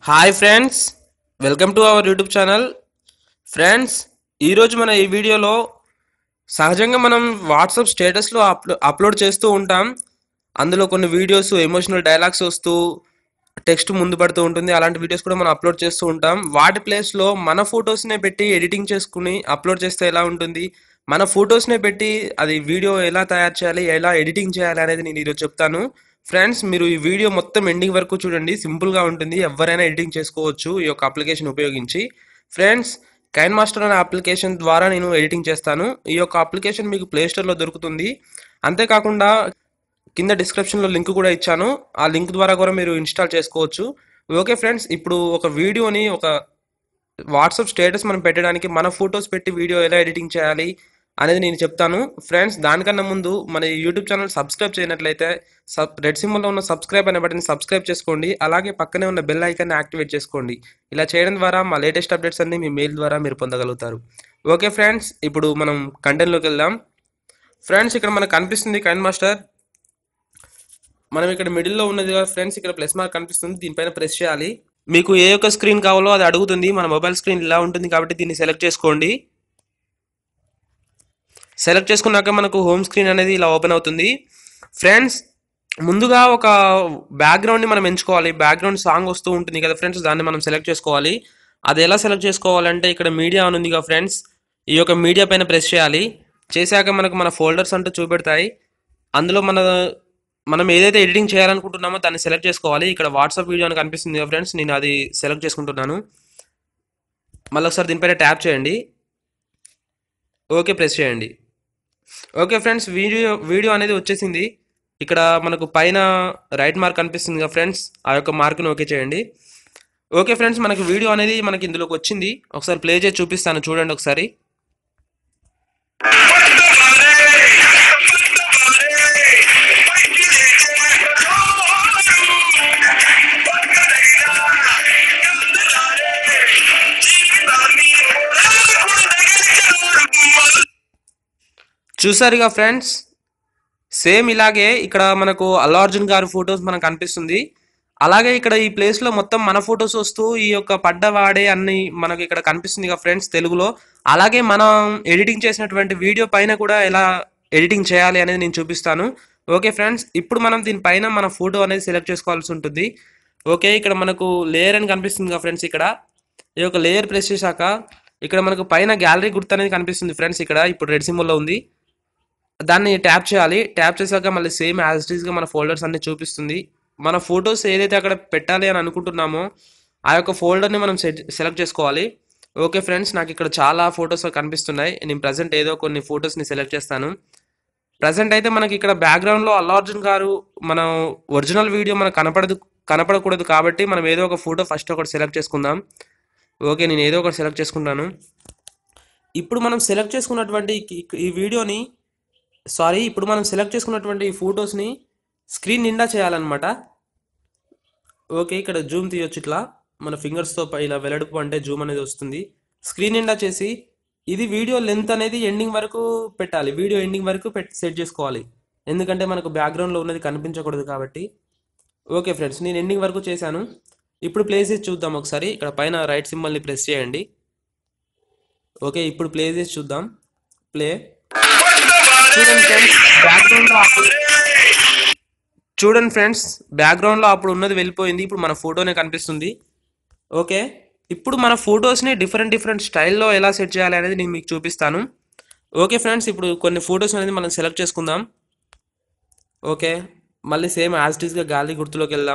hi friends welcome to our YouTube channel friends ఈరోజు మన ఈ వీడియోలో సహజంగా మనం వాట్సాప్ స్టేటస్లో అప్లో అప్లోడ్ చేస్తూ ఉంటాం అందులో కొన్ని వీడియోస్ ఎమోషనల్ డైలాగ్స్ వస్తూ టెక్స్ట్ ముందు పడుతూ ఉంటుంది అలాంటి వీడియోస్ కూడా మనం అప్లోడ్ చేస్తూ ఉంటాం వాటి ప్లేస్లో మన ఫొటోస్నే పెట్టి ఎడిటింగ్ చేసుకుని అప్లోడ్ చేస్తే ఎలా ఉంటుంది మన ఫొటోస్నే పెట్టి అది వీడియో ఎలా తయారు చేయాలి ఎలా ఎడిటింగ్ చేయాలి అనేది నేను ఈరోజు చెప్తాను ఫ్రెండ్స్ మీరు ఈ వీడియో మొత్తం ఎండింగ్ వరకు చూడండి సింపుల్గా ఉంటుంది ఎవరైనా ఎడిటింగ్ చేసుకోవచ్చు ఈ యొక్క అప్లికేషన్ ఉపయోగించి ఫ్రెండ్స్ కైన్ మాస్టర్ అనే అప్లికేషన్ ద్వారా నేను ఎడిటింగ్ చేస్తాను ఈ యొక్క అప్లికేషన్ మీకు ప్లే స్టోర్లో దొరుకుతుంది అంతేకాకుండా కింద డిస్క్రిప్షన్లో లింక్ కూడా ఇచ్చాను ఆ లింక్ ద్వారా కూడా మీరు ఇన్స్టాల్ చేసుకోవచ్చు ఓకే ఫ్రెండ్స్ ఇప్పుడు ఒక వీడియోని ఒక వాట్సాప్ స్టేటస్ మనం పెట్టడానికి మన ఫొటోస్ పెట్టి వీడియో ఎలా ఎడిటింగ్ చేయాలి అనేది నేను చెప్తాను ఫ్రెండ్స్ దానికన్నా ముందు మన యూట్యూబ్ ఛానల్ సబ్స్క్రైబ్ చేయనట్లయితే సబ్ రెడ్ సింబల్లో ఉన్న సబ్స్క్రైబ్ అనే బటన్ సబ్స్క్రైబ్ చేసుకోండి అలాగే పక్కనే ఉన్న బెల్ ఐకాన్ని యాక్టివేట్ చేసుకోండి ఇలా చేయడం ద్వారా మా లేటెస్ట్ అప్డేట్స్ అన్ని మీ మెయిల్ ద్వారా మీరు పొందగలుగుతారు ఓకే ఫ్రెండ్స్ ఇప్పుడు మనం కంటెంట్లోకి వెళ్దాం ఫ్రెండ్స్ ఇక్కడ మనకు కనిపిస్తుంది కైన్ మాస్టర్ మనం ఇక్కడ మిడిల్లో ఉన్నది కదా ఫ్రెండ్స్ ఇక్కడ ప్లస్ మార్క్ కనిపిస్తుంది దీనిపైన ప్రెస్ చేయాలి మీకు ఏ యొక్క స్క్రీన్ కావాలో అది అడుగుతుంది మన మొబైల్ స్క్రీన్ ఇలా ఉంటుంది కాబట్టి దీన్ని సెలెక్ట్ చేసుకోండి సెలెక్ట్ చేసుకున్నాక మనకు హోమ్ స్క్రీన్ అనేది ఇలా ఓపెన్ అవుతుంది ఫ్రెండ్స్ ముందుగా ఒక బ్యాక్గ్రౌండ్ని మనం ఎంచుకోవాలి బ్యాక్గ్రౌండ్ సాంగ్ వస్తూ ఉంటుంది కదా ఫ్రెండ్స్ దాన్ని మనం సెలెక్ట్ చేసుకోవాలి అది ఎలా సెలెక్ట్ చేసుకోవాలంటే ఇక్కడ మీడియా అని ఉంది కదా ఫ్రెండ్స్ ఈ యొక్క మీడియా పైన ప్రెస్ చేయాలి చేశాక మనకు మన ఫోల్డర్స్ అంటూ చూపెడతాయి అందులో మన మనం ఏదైతే ఎడిటింగ్ చేయాలనుకుంటున్నామో దాన్ని సెలెక్ట్ చేసుకోవాలి ఇక్కడ వాట్సాప్ వీడియో అని కనిపిస్తుంది కదా ఫ్రెండ్స్ నేను అది సెలెక్ట్ చేసుకుంటున్నాను మళ్ళీ ఒకసారి దీనిపైన ట్యాప్ చేయండి ఓకే ప్రెస్ చేయండి ఓకే ఫ్రెండ్స్ వీడియో వీడియో అనేది వచ్చేసింది ఇక్కడ మనకు పైన రైట్ మార్క్ కనిపిస్తుంది కదా ఫ్రెండ్స్ ఆ యొక్క మార్క్ని ఓకే చేయండి ఓకే ఫ్రెండ్స్ మనకు వీడియో అనేది మనకి ఇందులోకి వచ్చింది ఒకసారి ప్లే చేసి చూపిస్తాను చూడండి ఒకసారి చూసారుగా ఫ్రెండ్స్ సేమ్ ఇలాగే ఇక్కడ మనకు అల్లు అర్జున్ గారి ఫొటోస్ మనకు కనిపిస్తుంది అలాగే ఇక్కడ ఈ ప్లేస్ లో మొత్తం మన ఫొటోస్ వస్తూ ఈ యొక్క పడ్డవాడే అన్ని మనకి ఇక్కడ కనిపిస్తుంది కదా ఫ్రెండ్స్ తెలుగులో అలాగే మనం ఎడిటింగ్ చేసినటువంటి వీడియో పైన కూడా ఎలా ఎడిటింగ్ చేయాలి అనేది నేను చూపిస్తాను ఓకే ఫ్రెండ్స్ ఇప్పుడు మనం దీనిపైన మన ఫోటో అనేది సెలెక్ట్ చేసుకోవాల్సి ఉంటుంది ఓకే ఇక్కడ మనకు లేయర్ అని కనిపిస్తుంది కదా ఫ్రెండ్స్ ఇక్కడ ఈ యొక్క లేయర్ ప్రెస్ చేశాక ఇక్కడ మనకు పైన గ్యాలరీ గుర్తు అనేది కనిపిస్తుంది ఫ్రెండ్స్ ఇక్కడ ఇప్పుడు రెడ్ సింబల్లో ఉంది దాన్ని ట్యాప్ చేయాలి ట్యాప్ చేశాక మళ్ళీ సేమ్ యాజ్ ఇట్ ఈస్గా మన ఫోల్డర్స్ అన్ని చూపిస్తుంది మన ఫొటోస్ ఏదైతే అక్కడ పెట్టాలి అని అనుకుంటున్నామో ఆ యొక్క ఫోల్డర్ని మనం సెలెక్ట్ చేసుకోవాలి ఓకే ఫ్రెండ్స్ నాకు ఇక్కడ చాలా ఫొటోస్ కనిపిస్తున్నాయి నేను ప్రజెంట్ ఏదో కొన్ని ఫొటోస్ని సెలెక్ట్ చేస్తాను ప్రజెంట్ అయితే మనకి ఇక్కడ బ్యాక్గ్రౌండ్లో అల్లు అర్జున్ గారు మనం ఒరిజినల్ వీడియో మనకు కనపడదు కనపడకూడదు కాబట్టి మనం ఏదో ఒక ఫోటో ఫస్ట్ ఒకటి సెలెక్ట్ చేసుకుందాం ఓకే నేను ఏదో ఒకటి సెలెక్ట్ చేసుకుంటాను ఇప్పుడు మనం సెలెక్ట్ చేసుకున్నటువంటి ఈ- ఈ వీడియోని సారీ ఇప్పుడు మనం సెలెక్ట్ చేసుకున్నటువంటి ఈ ఫొటోస్ని స్క్రీన్ నిండా చేయాలన్నమాట ఓకే ఇక్కడ జూమ్ తీయొచ్చు ఇట్లా మన ఫింగర్స్తో ఇలా వెల్లడుపు అంటే జూమ్ అనేది వస్తుంది స్క్రీన్ నిండా చేసి ఇది వీడియో లెంత్ అనేది ఎండింగ్ వరకు పెట్టాలి వీడియో ఎండింగ్ వరకు పెట్ సెట్ చేసుకోవాలి ఎందుకంటే మనకు బ్యాక్గ్రౌండ్లో ఉన్నది కనిపించకూడదు కాబట్టి ఓకే ఫ్రెండ్స్ నేను ఎండింగ్ వరకు చేశాను ఇప్పుడు ప్లే చేసి చూద్దాం ఒకసారి ఇక్కడ పైన రైట్ సింబల్ని ప్రెస్ చేయండి ఓకే ఇప్పుడు ప్లే చేసి చూద్దాం ప్లే చూడండి ఫ్రెండ్స్ బ్యాక్గ్రౌండ్లో అప్పుడు చూడండి ఫ్రెండ్స్ బ్యాక్గ్రౌండ్లో అప్పుడు ఉన్నది వెళ్ళిపోయింది ఇప్పుడు మన ఫోటోనే కనిపిస్తుంది ఓకే ఇప్పుడు మన ఫొటోస్ని డిఫరెంట్ డిఫరెంట్ స్టైల్లో ఎలా సెట్ చేయాలి అనేది నేను మీకు చూపిస్తాను ఓకే ఫ్రెండ్స్ ఇప్పుడు కొన్ని ఫొటోస్ అనేది మనం సెలెక్ట్ చేసుకుందాం ఓకే మళ్ళీ సేమ్ యాజ్ టీస్గా గాలి గుర్తులోకి వెళ్దాం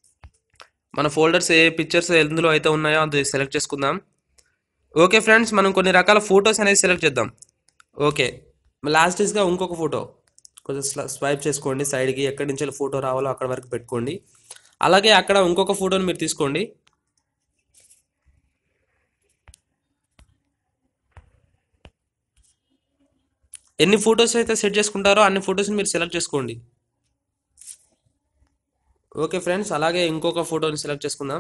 మన ఫోల్డర్స్ ఏ పిక్చర్స్ ఎందులో అయితే ఉన్నాయో అది సెలెక్ట్ చేసుకుందాం ఓకే ఫ్రెండ్స్ మనం కొన్ని రకాల ఫొటోస్ అనేది సెలెక్ట్ చేద్దాం ఓకే లాస్ట్ ఈస్గా ఇంకొక ఫోటో కొంచెం స్వైప్ చేసుకోండి సైడ్కి ఎక్కడి నుంచి ఫోటో రావాలో అక్కడ వరకు పెట్టుకోండి అలాగే అక్కడ ఇంకొక ఫోటోని మీరు తీసుకోండి ఎన్ని ఫొటోస్ అయితే సెట్ చేసుకుంటారో అన్ని ఫొటోస్ని మీరు సెలెక్ట్ చేసుకోండి ఓకే ఫ్రెండ్స్ అలాగే ఇంకొక ఫోటోని సెలెక్ట్ చేసుకుందాం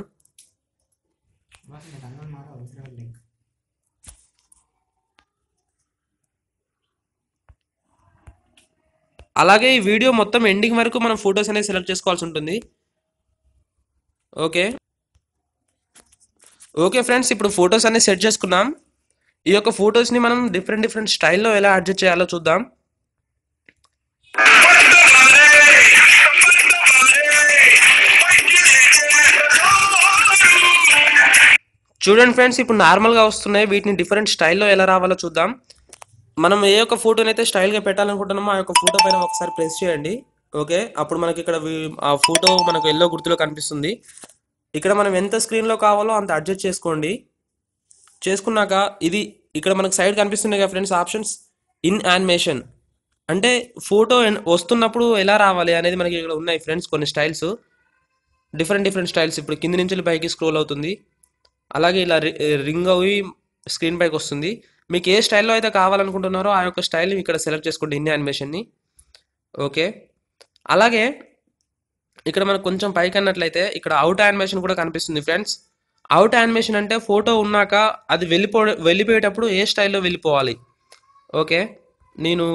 అలాగే ఈ వీడియో మొత్తం ఎండింగ్ వరకు మనం ఫొటోస్ అనేది సెలెక్ట్ చేసుకోవాల్సి ఉంటుంది ఓకే ఓకే ఫ్రెండ్స్ ఇప్పుడు ఫొటోస్ అన్ని సెట్ చేసుకున్నాం ఈ యొక్క ఫొటోస్ని మనం డిఫరెంట్ డిఫరెంట్ స్టైల్లో ఎలా అడ్జస్ట్ చేయాలో చూద్దాం చూడండి ఫ్రెండ్స్ ఇప్పుడు నార్మల్గా వస్తున్నాయి వీటిని డిఫరెంట్ స్టైల్లో ఎలా రావాలో చూద్దాం మనం ఏ ఒక్క ఫోటోని అయితే స్టైల్గా పెట్టాలనుకుంటున్నామో ఆ యొక్క ఫోటో పైన ఒకసారి ప్రెస్ చేయండి ఓకే అప్పుడు మనకి ఇక్కడ వి- ఆ ఫోటో మనకు ఎల్లో గుర్తులో కనిపిస్తుంది ఇక్కడ మనం ఎంత స్క్రీన్లో కావాలో అంత అడ్జస్ట్ చేసుకోండి చేసుకున్నాక ఇది ఇక్కడ మనకు సైడ్ కనిపిస్తున్నాయి కదా ఫ్రెండ్స్ ఆప్షన్స్ ఇన్ యానిమేషన్ అంటే ఫోటో వస్తున్నప్పుడు ఎలా రావాలి అనేది మనకి ఇక్కడ ఉన్నాయి ఫ్రెండ్స్ కొన్ని స్టైల్స్ డిఫరెంట్ డిఫరెంట్ స్టైల్స్ ఇప్పుడు కింది నుంచి వెళ్ళి పైకి స్క్రోల్ అవుతుంది అలాగే ఇలా రి- రింగ్ అవి స్క్రీన్ పైకి వస్తుంది మీకు ఏ స్టైల్లో అయితే కావాలనుకుంటున్నారో ఆ యొక్క స్టైల్ని ఇక్కడ సెలెక్ట్ చేసుకోండి ఇన్ యానిమేషన్ని ఓకే అలాగే ఇక్కడ మనకు కొంచెం పైకి అన్నట్లయితే ఇక్కడ అవుట్ యానిమేషన్ కూడా కనిపిస్తుంది ఫ్రెండ్స్ అవుట్ యానిమేషన్ అంటే ఫోటో ఉన్నాక అది వెళ్ళిపో వెళ్ళిపోయేటప్పుడు ఏ స్టైల్లో వెళ్ళిపోవాలి ఓకే నేను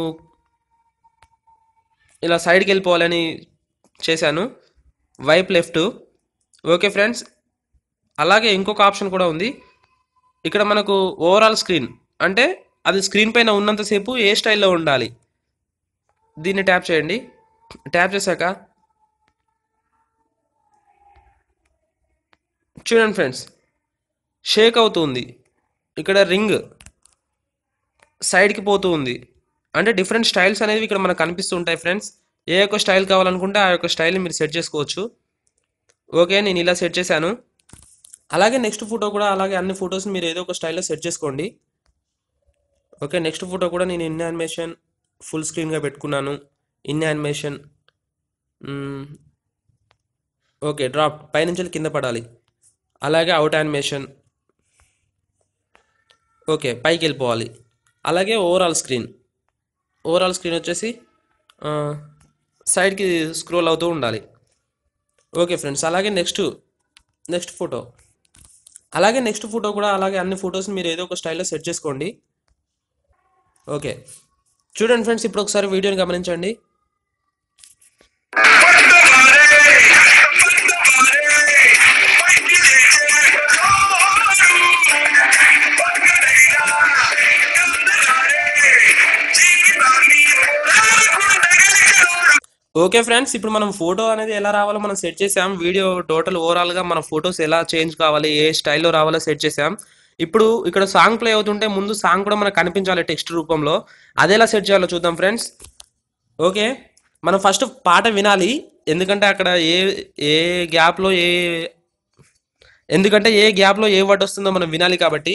ఇలా సైడ్కి వెళ్ళిపోవాలని చేశాను వైప్ లెఫ్ట్ ఓకే ఫ్రెండ్స్ అలాగే ఇంకొక ఆప్షన్ కూడా ఉంది ఇక్కడ మనకు ఓవరాల్ స్క్రీన్ అంటే అది స్క్రీన్ పైన ఉన్నంతసేపు ఏ స్టైల్లో ఉండాలి దీన్ని ట్యాప్ చేయండి ట్యాప్ చేశాక చూడండి ఫ్రెండ్స్ షేక్ అవుతుంది ఇక్కడ రింగ్ సైడ్కి పోతూ ఉంది అంటే డిఫరెంట్ స్టైల్స్ అనేవి ఇక్కడ మనకు కనిపిస్తూ ఉంటాయి ఫ్రెండ్స్ ఏ యొక్క స్టైల్ కావాలనుకుంటే ఆ యొక్క స్టైల్ని మీరు సెట్ చేసుకోవచ్చు ఓకే నేను ఇలా సెట్ చేశాను అలాగే నెక్స్ట్ ఫోటో కూడా అలాగే అన్ని ఫొటోస్ మీరు ఏదో ఒక స్టైల్లో సెట్ చేసుకోండి ఓకే నెక్స్ట్ ఫోటో కూడా నేను ఇన్ యానిమేషన్ ఫుల్ స్క్రీన్గా పెట్టుకున్నాను ఇన్ యానిమేషన్ ఓకే డ్రాప్ పైనుంచి వెళ్ళి కింద పడాలి అలాగే అవుట్ యానిమేషన్ ఓకే పైకి వెళ్ళిపోవాలి అలాగే ఓవరాల్ స్క్రీన్ ఓవరాల్ స్క్రీన్ వచ్చేసి ఆ, సైడ్కి స్క్రోల్ అవుతూ ఉండాలి ఓకే ఫ్రెండ్స్ అలాగే నెక్స్ట్ నెక్స్ట్ ఫోటో అలాగే నెక్స్ట్ ఫోటో కూడా అలాగే అన్ని ఫొటోస్ మీరు ఏదో ఒక స్టైల్లో సెట్ చేసుకోండి ఓకే చూడండి ఫ్రెండ్స్ ఇప్పుడు ఒకసారి వీడియోని గమనించండి ఓకే ఫ్రెండ్స్ ఇప్పుడు మనం ఫోటో అనేది ఎలా రావాలో మనం సెట్ చేసాం వీడియో టోటల్ ఓవరాల్ గా మన ఫొటోస్ ఎలా చేంజ్ కావాలి ఏ స్టైల్లో రావాలో సెట్ చేసాం ఇప్పుడు ఇక్కడ సాంగ్ ప్లే అవుతుంటే ముందు సాంగ్ కూడా మనకు కనిపించాలి టెక్స్ట్ రూపంలో అది ఎలా సెట్ చేయాలో చూద్దాం ఫ్రెండ్స్ ఓకే మనం ఫస్ట్ పాట వినాలి ఎందుకంటే అక్కడ ఏ ఏ గ్యాప్లో ఏ ఎందుకంటే ఏ గ్యాప్లో ఏ వర్డ్ వస్తుందో మనం వినాలి కాబట్టి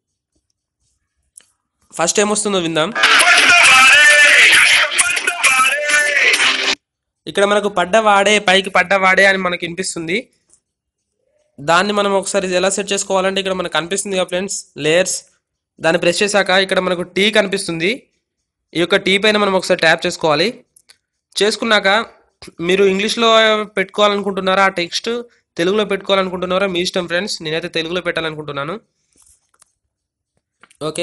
ఫస్ట్ ఏమొస్తుందో విందాం ఇక్కడ మనకు పడ్డవాడే పైకి పడ్డవాడే అని మనకి వినిపిస్తుంది దాన్ని మనం ఒకసారి ఎలా సెట్ చేసుకోవాలంటే ఇక్కడ మనకు కనిపిస్తుంది కదా ఫ్రెండ్స్ లేయర్స్ దాన్ని ప్రెస్ చేశాక ఇక్కడ మనకు టీ కనిపిస్తుంది ఈ యొక్క టీ పైన మనం ఒకసారి ట్యాప్ చేసుకోవాలి చేసుకున్నాక మీరు ఇంగ్లీష్లో పెట్టుకోవాలనుకుంటున్నారా ఆ టెక్స్ట్ తెలుగులో పెట్టుకోవాలనుకుంటున్నారా మీ ఇష్టం ఫ్రెండ్స్ నేనైతే తెలుగులో పెట్టాలనుకుంటున్నాను ఓకే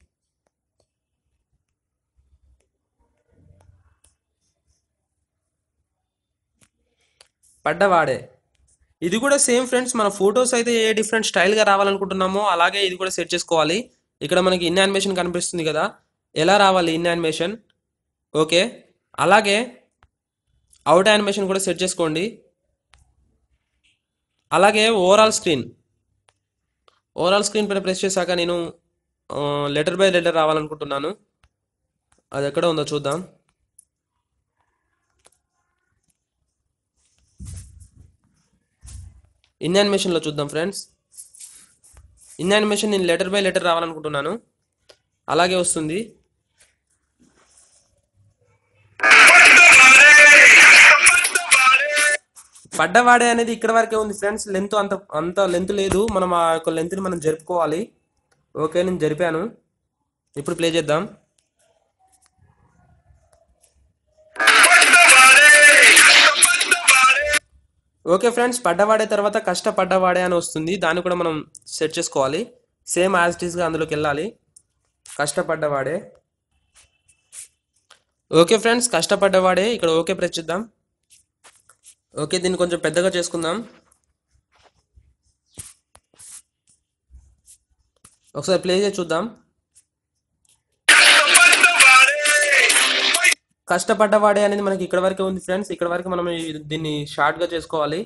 పడ్డవాడే ఇది కూడా సేమ్ ఫ్రెండ్స్ మన ఫొటోస్ అయితే ఏ డిఫరెంట్ స్టైల్గా రావాలనుకుంటున్నామో అలాగే ఇది కూడా సెట్ చేసుకోవాలి ఇక్కడ మనకి ఇన్ యానిమేషన్ కనిపిస్తుంది కదా ఎలా రావాలి ఇన్ యానిమేషన్ ఓకే అలాగే అవుట్ యానిమేషన్ కూడా సెట్ చేసుకోండి అలాగే ఓవరాల్ స్క్రీన్ ఓవరాల్ స్క్రీన్ పైన ప్రెస్ చేశాక నేను లెటర్ బై లెటర్ రావాలనుకుంటున్నాను అది ఎక్కడ ఉందో చూద్దాం ఇన్ యానిమేషన్లో చూద్దాం ఫ్రెండ్స్ ఇన్ యానిమేషన్ నేను లెటర్ బై లెటర్ రావాలనుకుంటున్నాను అలాగే వస్తుంది పడ్డవాడే అనేది ఇక్కడ వరకే ఉంది ఫ్రెండ్స్ లెంత్ అంత అంత లెంత్ లేదు మనం ఆ యొక్క లెంత్ని మనం జరుపుకోవాలి ఓకే నేను జరిపాను ఇప్పుడు ప్లే చేద్దాం ఓకే ఫ్రెండ్స్ పడ్డవాడే తర్వాత కష్టపడ్డవాడే అని వస్తుంది దాన్ని కూడా మనం సెట్ చేసుకోవాలి సేమ్ యాజ్ ఇట్ ఈస్గా అందులోకి వెళ్ళాలి కష్టపడ్డవాడే ఓకే ఫ్రెండ్స్ కష్టపడ్డవాడే ఇక్కడ ఓకే ప్రెస్ చేద్దాం ఓకే దీన్ని కొంచెం పెద్దగా చేసుకుందాం ఒకసారి ప్లే చేసి చూద్దాం కష్టపడ్డవాడే అనేది మనకి ఇక్కడ వరకే ఉంది ఫ్రెండ్స్ ఇక్కడ వరకు మనం ఈ- దీన్ని షార్ట్గా చేసుకోవాలి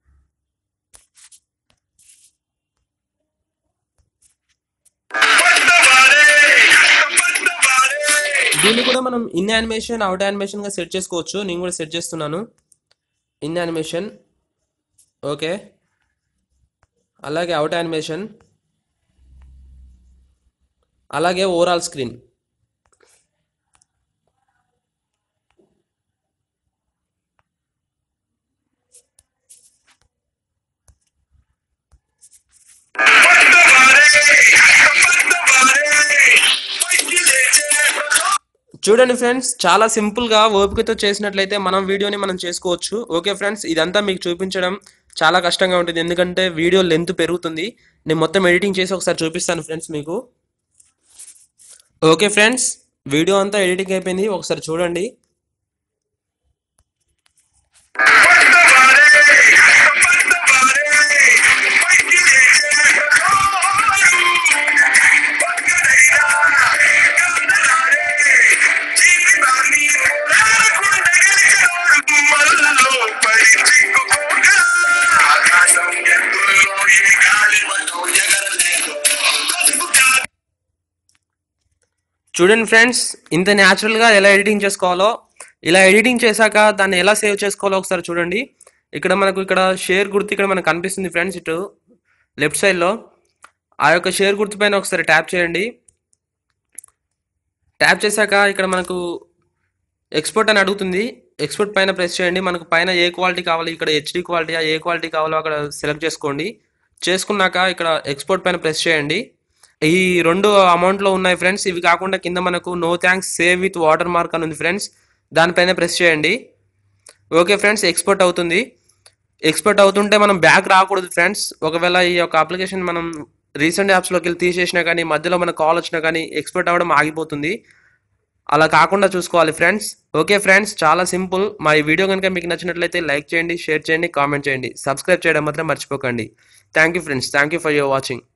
దీన్ని కూడా మనం ఇన్ యానిమేషన్ అవుట్ యానిమేషన్ గా సెట్ చేసుకోవచ్చు నేను కూడా సెట్ చేస్తున్నాను ఇన్ యానిమేషన్ ఓకే అలాగే అవుట్ యానిమేషన్ అలాగే ఓవరాల్ స్క్రీన్ చూడండి ఫ్రెండ్స్ చాలా సింపుల్ గా ఓపికతో చేసినట్లయితే మనం వీడియోని మనం చేసుకోవచ్చు ఓకే ఫ్రెండ్స్ ఇదంతా మీకు చూపించడం చాలా కష్టంగా ఉంటుంది ఎందుకంటే వీడియో లెంత్ పెరుగుతుంది నేను మొత్తం ఎడిటింగ్ చేసి ఒకసారి చూపిస్తాను ఫ్రెండ్స్ మీకు ఓకే ఫ్రెండ్స్ వీడియో అంతా ఎడిటింగ్ అయిపోయింది ఒకసారి చూడండి ఆకాశం ఎత్తుల్లో ఏ గాలి వద్దు ఎగరలేదు చూడండి ఫ్రెండ్స్ ఇంత న్యాచురల్గా ఎలా ఎడిటింగ్ చేసుకోవాలో ఇలా ఎడిటింగ్ చేశాక దాన్ని ఎలా సేవ్ చేసుకోవాలో ఒకసారి చూడండి ఇక్కడ మనకు ఇక్కడ షేర్ గుర్తు ఇక్కడ మనకు కనిపిస్తుంది ఫ్రెండ్స్ ఇటు లెఫ్ట్ సైడ్లో ఆ యొక్క షేర్ గుర్తు పైన ఒకసారి ట్యాప్ చేయండి ట్యాప్ చేశాక ఇక్కడ మనకు ఎక్స్పోర్ట్ అని అడుగుతుంది ఎక్స్పోర్ట్ పైన ప్రెస్ చేయండి మనకు పైన ఏ క్వాలిటీ కావాలి ఇక్కడ హెచ్డి క్వాలిటీ ఏ క్వాలిటీ కావాలో అక్కడ సెలెక్ట్ చేసుకోండి చేసుకున్నాక ఇక్కడ ఎక్స్పోర్ట్ పైన ప్రెస్ చేయండి ఈ రెండు అమౌంట్లో ఉన్నాయి ఫ్రెండ్స్ ఇవి కాకుండా కింద మనకు no thanks save with water mark అని ఉంది ఫ్రెండ్స్ దానిపైన ప్రెస్ చేయండి ఓకే ఫ్రెండ్స్ ఎక్స్పోర్ట్ అవుతుంది ఎక్స్పోర్ట్ అవుతుంటే మనం బ్యాక్ రాకూడదు ఫ్రెండ్స్ ఒకవేళ ఈ యొక్క అప్లికేషన్ మనం రీసెంట్ యాప్స్లోకి వెళ్ళి తీసేసినా కానీ మధ్యలో మనకు కాల్ వచ్చినా కానీ ఎక్స్పోర్ట్ అవ్వడం ఆగిపోతుంది అలా కాకుండా చూసుకోవాలి ఫ్రెండ్స్ ఓకే ఫ్రెండ్స్ చాలా సింపుల్ మా ఈ వీడియో కనుక మీకు నచ్చినట్లయితే లైక్ చేయండి షేర్ చేయండి కామెంట్ చేయండి సబ్స్క్రైబ్ చేయడం మాత్రం మర్చిపోకండి thank you friends thank you for your watching